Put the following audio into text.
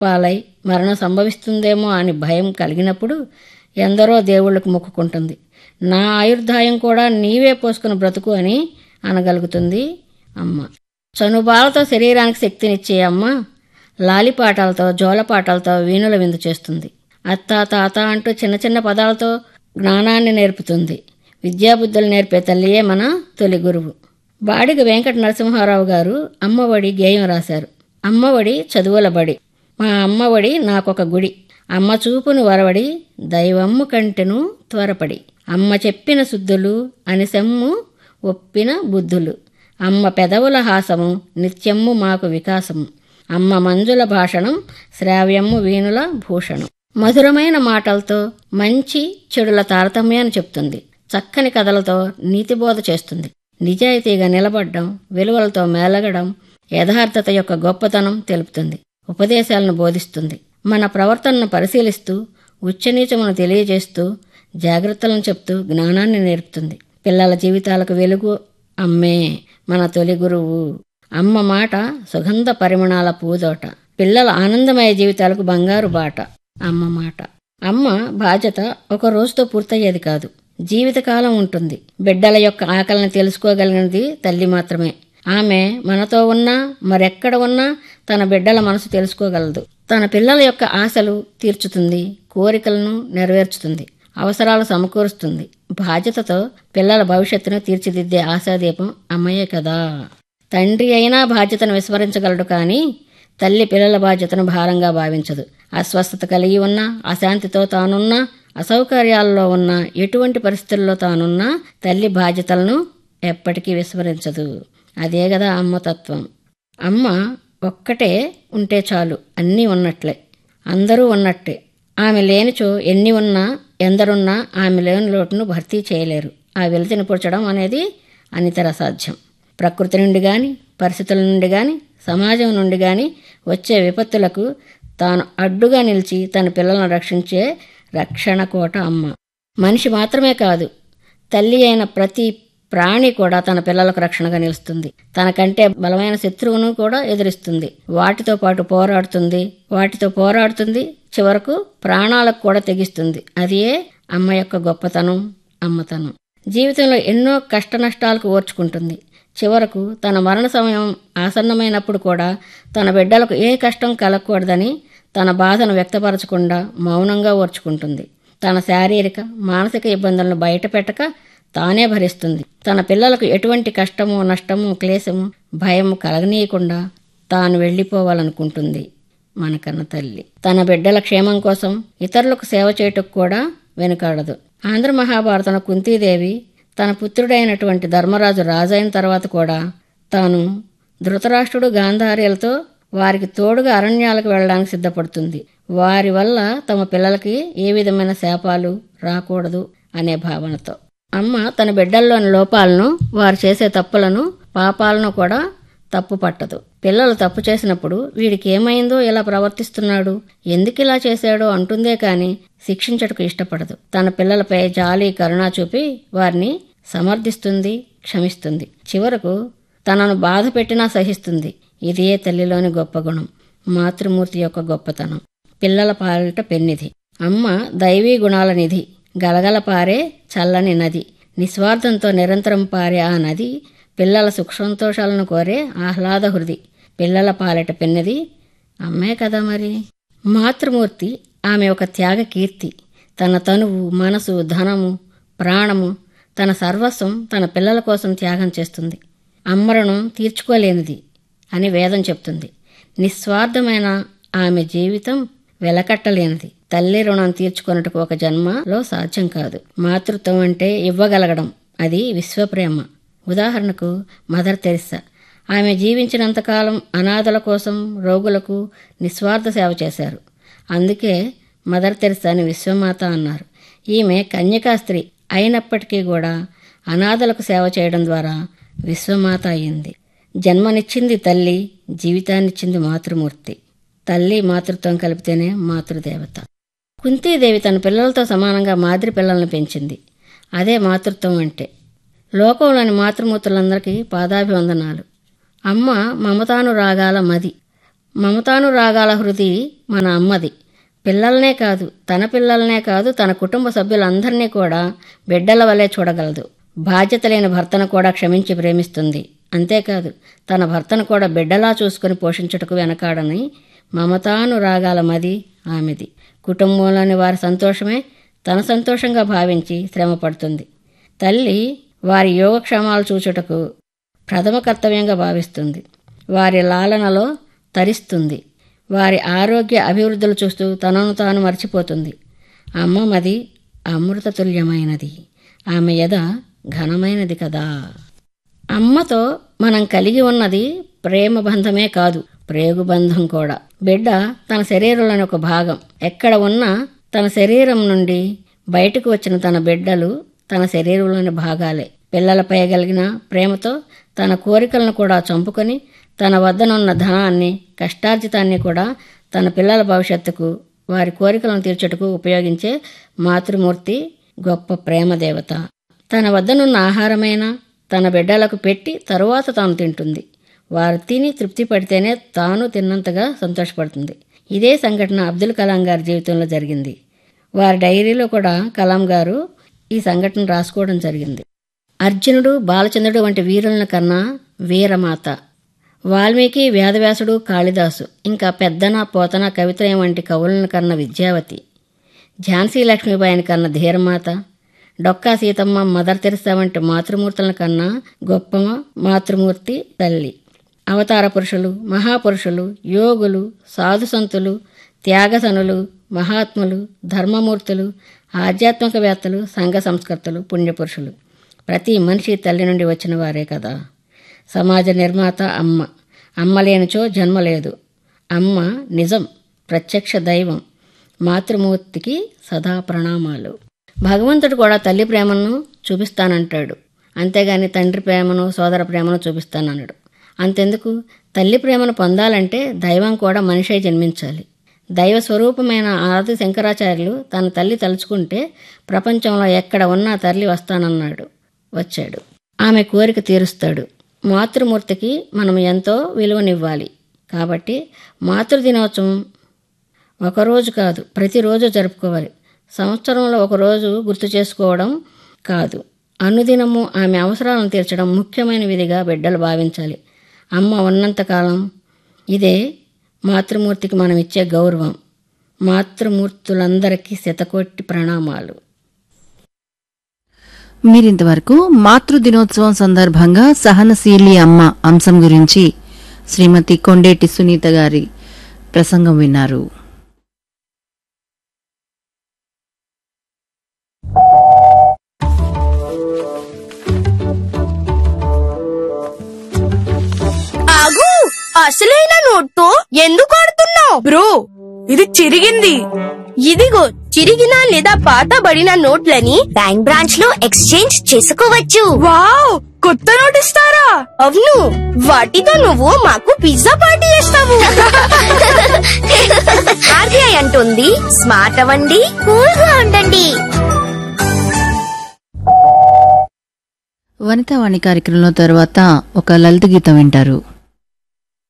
పాలై మరణం సంభవిస్తుందేమో అని భయం కలిగినప్పుడు ఎందరో దేవుళ్ళకు మొక్కుకుంటుంది నా ఆయుర్దాయం కూడా నీవే పోసుకుని బ్రతుకు అని అనగలుగుతుంది అమ్మ చనుబాలతో శరీరానికి శక్తినిచ్చే అమ్మ లాలిపాటాలతో జోలపాటాలతో వీణుల విందు చేస్తుంది అత్త తాత అంటూ చిన్న చిన్న పదాలతో జ్ఞానాన్ని నేర్పుతుంది విద్యాబుద్ధులు నేర్పే తల్లియే మన తొలి గురువు బాడిగ వెంకట నరసింహారావు గారు అమ్మఒడి గేయం రాశారు అమ్మఒడి చదువుల బడి మా అమ్మఒడి నాకొక గుడి అమ్మ చూపును వరవడి దైవమ్ము కంటెను త్వరపడి అమ్మ చెప్పిన శుద్ధులు అనిసెమ్ము ఒప్పిన బుద్ధులు అమ్మ పెదవుల హాసము నిత్యమ్ము మాకు వికాసము అమ్మ మంజుల భాషణం శ్రావ్యమ్ము వీణుల భూషణం మధురమైన మాటలతో మంచి చెడుల తారతమ్యాన్ని చెప్తుంది చక్కని కథలతో నీతిబోధ చేస్తుంది నిజాయితీగా నిలబడ్డం విలువలతో మేలగడం యథార్థత యొక్క గొప్పతనం తెలుపుతుంది ఉపదేశాలను బోధిస్తుంది మన ప్రవర్తనను పరిశీలిస్తూ ఉచ్చనీచమును తెలియజేస్తూ జాగ్రత్తలను చెప్తూ జ్ఞానాన్ని నేర్పుతుంది పిల్లల జీవితాలకు వెలుగు అమ్మే మన తొలి గురువు అమ్మ మాట సుగంధ పరిమళాల పూదోట పిల్లల ఆనందమయ జీవితాలకు బంగారు బాట అమ్మ మాట అమ్మ బాధ్యత ఒక రోజుతో పూర్తయ్యేది కాదు జీవితకాలం ఉంటుంది బిడ్డల యొక్క ఆకలిని తెలుసుకోగలిగినది తల్లి మాత్రమే ఆమె మనతో ఉన్నా మరెక్కడ ఉన్నా తన బిడ్డల మనసు తెలుసుకోగలదు తన పిల్లల యొక్క ఆశలు తీర్చుతుంది కోరికలను నెరవేర్చుతుంది అవసరాలు సమకూరుస్తుంది బాధ్యతతో పిల్లల భవిష్యత్తును తీర్చిదిద్దే ఆశాదీపం అమ్మయే కదా తండ్రి అయినా బాధ్యతను విస్మరించగలడు కానీ తల్లి పిల్లల బాధ్యతను భారంగా భావించదు అస్వస్థత కలిగి ఉన్నా అశాంతితో తానున్నా అసౌకర్యాల్లో ఉన్న ఎటువంటి పరిస్థితుల్లో తానున్నా తల్లి బాధ్యతలను ఎప్పటికీ విస్మరించదు అదే కదా అమ్మ తత్వం అమ్మ ఒక్కటే ఉంటే చాలు అన్నీ ఉన్నట్లే అందరూ ఉన్నట్టే ఆమె లేనిచో ఎన్ని ఉన్నా ఎందరున్నా ఆమె లేని లోటును భర్తీ చేయలేరు ఆ వెలితిని పుడ్చడం అనేది అనితర సాధ్యం ప్రకృతి నుండి కానీ పరిస్థితుల నుండి కానీ సమాజం నుండి కానీ వచ్చే విపత్తులకు తాను అడ్డుగా నిలిచి తన పిల్లలను రక్షించే రక్షణ కోట అమ్మ మనిషి మాత్రమే కాదు తల్లి అయిన ప్రతి ప్రాణి కూడా తన పిల్లలకు రక్షణగా నిలుస్తుంది తనకంటే బలమైన శత్రువును కూడా ఎదురిస్తుంది వాటితో పాటు పోరాడుతుంది వాటితో పోరాడుతుంది చివరకు ప్రాణాలకు కూడా తెగిస్తుంది అదే అమ్మ యొక్క గొప్పతనం అమ్మతనం జీవితంలో ఎన్నో కష్ట నష్టాలకు ఓర్చుకుంటుంది చివరకు తన మరణ సమయం ఆసన్నమైనప్పుడు కూడా తన బిడ్డలకు ఏ కష్టం కలగకూడదని తన బాధను వ్యక్తపరచకుండా మౌనంగా ఓర్చుకుంటుంది తన శారీరక మానసిక ఇబ్బందులను బయటపెట్టక తానే భరిస్తుంది తన పిల్లలకు ఎటువంటి కష్టము నష్టము క్లేశము భయము కలగనీయకుండా తాను వెళ్ళిపోవాలనుకుంటుంది మనకన్న తల్లి తన బిడ్డల క్షేమం కోసం ఇతరులకు సేవ చేయటకు కూడా వెనుకాడదు ఆంధ్ర మహాభారతంలో కుంతీదేవి తన పుత్రుడైనటువంటి ధర్మరాజు రాజైన తర్వాత కూడా తాను ధృతరాష్ట్రుడు గాంధార్యులతో వారికి తోడుగా అరణ్యాలకు వెళ్ళడానికి సిద్ధపడుతుంది వారి వల్ల తమ పిల్లలకి ఏ విధమైన శాపాలు రాకూడదు అనే భావనతో అమ్మ తన బిడ్డల్లోని లోపాలను వారు చేసే తప్పులను పాపాలను కూడా తప్పు పట్టదు పిల్లలు తప్పు చేసినప్పుడు వీడికి ఏమైందో ఇలా ప్రవర్తిస్తున్నాడు ఎందుకు ఇలా చేశాడో అంటుందే కాని శిక్షించటకు ఇష్టపడదు తన పిల్లలపై జాలి కరుణ చూపి వారిని సమర్థిస్తుంది క్షమిస్తుంది చివరకు తనను బాధ పెట్టినా సహిస్తుంది ఇదే తల్లిలోని గొప్ప గుణం మాతృమూర్తి యొక్క గొప్పతనం పిల్లల పాలిట పెన్నిధి అమ్మ దైవీ గుణాల నిధి గలగల పారే చల్లని నది నిస్వార్థంతో నిరంతరం పారే ఆ నది పిల్లల సుఖ సంతోషాలను కోరే ఆహ్లాద హృది పిల్లల పాలిట పెన్నది అమ్మే కదా మరి మాతృమూర్తి ఆమె ఒక త్యాగ కీర్తి తన తనువు మనసు ధనము ప్రాణము తన సర్వస్వం తన పిల్లల కోసం త్యాగం చేస్తుంది అమ్మరణం తీర్చుకోలేనిది అని వేదం చెప్తుంది నిస్వార్థమైన ఆమె జీవితం వెలకట్టలేనిది తల్లి రుణం తీర్చుకొనుటకు ఒక జన్మలో సాధ్యం కాదు మాతృత్వం అంటే ఇవ్వగలగడం అది విశ్వప్రేమ ఉదాహరణకు మదర్ తెరిసా ఆమె జీవించినంతకాలం అనాథల కోసం రోగులకు నిస్వార్థ సేవ చేశారు అందుకే మదర్ తెరిసాని విశ్వమాత అన్నారు ఈమె కన్యకా స్త్రీ అయినప్పటికీ కూడా అనాథలకు సేవ చేయడం ద్వారా విశ్వమాత అయింది జన్మనిచ్చింది తల్లి జీవితాన్నిచ్చింది మాతృమూర్తి తల్లి మాతృత్వం కలిపితేనే మాతృదేవత కుంతీదేవి తన పిల్లలతో సమానంగా మాదిరి పిల్లల్ని పెంచింది అదే మాతృత్వం అంటే లోకంలోని మాతృమూర్తులందరికీ పాదాభివందనాలు అమ్మ మమతాను రాగాల మది మమతానురాగాల హృది మన అమ్మది పిల్లలనే కాదు తన పిల్లలనే కాదు తన కుటుంబ సభ్యులందరినీ కూడా బిడ్డల వలె చూడగలదు బాధ్యత లేని భర్తను కూడా క్షమించి ప్రేమిస్తుంది అంతేకాదు తన భర్తను కూడా బిడ్డలా చూసుకుని పోషించుటకు వెనకాడని మమతానురాగాల మది ఆమెది కుటుంబంలోని వారి సంతోషమే తన సంతోషంగా భావించి శ్రమ పడుతుంది తల్లి వారి యోగక్షేమాలు చూచుటకు ప్రథమ కర్తవ్యంగా భావిస్తుంది వారి లాలనలో తరిస్తుంది వారి ఆరోగ్య అభివృద్ధులు చూస్తూ తనను తాను మర్చిపోతుంది అమ్మ మది అమృతతుల్యమైనది ఆమె యద ఘనమైనది కదా అమ్మతో మనం కలిగి ఉన్నది ప్రేమ బంధమే కాదు ప్రేగు బంధం కూడా బిడ్డ తన శరీరంలోని ఒక భాగం ఎక్కడ ఉన్నా తన శరీరం నుండి బయటకు వచ్చిన తన బిడ్డలు తన శరీరంలోని భాగాలే పిల్లలపై కలిగిన ప్రేమతో తన కోరికలను కూడా చంపుకొని తన వద్దనున్న ధనాన్ని కష్టార్జితాన్ని కూడా తన పిల్లల భవిష్యత్తుకు వారి కోరికలను తీర్చుటకు ఉపయోగించే మాతృమూర్తి గొప్ప ప్రేమ దేవత తన వద్దనున్న ఆహారమైన తన బిడ్డలకు పెట్టి తరువాత తాను తింటుంది వారు తిని తృప్తి పడితేనే తాను తిన్నంతగా సంతోషపడుతుంది ఇదే సంఘటన అబ్దుల్ కలాం గారి జీవితంలో జరిగింది వారి డైరీలో కూడా కలాం గారు ఈ సంఘటన రాసుకోవడం జరిగింది అర్జునుడు బాలచంద్రుడు వంటి వీరులను కన్నా వీరమాత వాల్మీకి వేదవ్యాసుడు కాళిదాసు ఇంకా పెద్దన పోతన కవిత్రయం వంటి కవులను కన్న విద్యావతి ఝాన్సీ లక్ష్మీబాయిని కన్న ధీరమాత డొక్కా సీతమ్మ మదర్ తెరిసా వంటి మాతృమూర్తుల కన్నా గొప్ప మాతృమూర్తి తల్లి అవతార పురుషులు మహాపురుషులు యోగులు సాధుసంతులు త్యాగసనులు మహాత్ములు ధర్మమూర్తులు ఆధ్యాత్మికవేత్తలు సంఘ సంస్కర్తలు పుణ్యపురుషులు ప్రతి మనిషి తల్లి నుండి వచ్చిన వారే కదా సమాజ నిర్మాత అమ్మ అమ్మ లేనిచో జన్మ లేదు అమ్మ నిజం ప్రత్యక్ష దైవం మాతృమూర్తికి సదా ప్రణామాలు భగవంతుడు కూడా తల్లి ప్రేమను చూపిస్తానంటాడు అంతేగాని తండ్రి ప్రేమను సోదర ప్రేమను చూపిస్తానన్నాడు అంతెందుకు తల్లి ప్రేమను పొందాలంటే దైవం కూడా మనిషి జన్మించాలి దైవ స్వరూపమైన ఆది శంకరాచార్యులు తన తల్లి తలుచుకుంటే ప్రపంచంలో ఎక్కడ ఉన్నా తల్లి వస్తానన్నాడు వచ్చాడు ఆమె కోరిక తీరుస్తాడు మాతృమూర్తికి మనం ఎంతో విలువనివ్వాలి కాబట్టి మాతృదినోత్సవం ఒకరోజు కాదు ప్రతిరోజు జరుపుకోవాలి సంవత్సరంలో ఒకరోజు గుర్తు చేసుకోవడం కాదు అనుదినము ఆమె అవసరాలను తీర్చడం ముఖ్యమైన విధిగా బిడ్డలు భావించాలి అమ్మ ఉన్నంతకాలం ఇదే మాతృమూర్తికి మనం ఇచ్చే గౌరవం మాతృమూర్తులందరికీ శతకోటి ప్రణామాలు మీరింతవరకు మాతృ దినోత్సవం సందర్భంగా సహనశీలి అమ్మ అంశం గురించి శ్రీమతి కొండేటి సునీత గారి ప్రసంగం విన్నారు ఆగు అసలైన నోట్తో ఎందుకు ఆడుతున్నావు బ్రో ఇది చిరిగింది ఇదిగో చిరిగిన లేదా పాతబడిన నోట్లని బ్యాంక్ బ్రాంచ్ లో ఎక్స్చేంజ్ చేసుకోవచ్చు వావ్ కొత్త నోట్ ఇస్తారా అవును వాటితో నువ్వు మాకు పిజ్జా పార్టీ చేస్తావు ఆర్బీఐ అంటుంది స్మార్ట్ అవ్వండి కూల్ గా ఉండండి వనితావాణి కార్యక్రమంలో తర్వాత ఒక లలిత గీతం వింటారు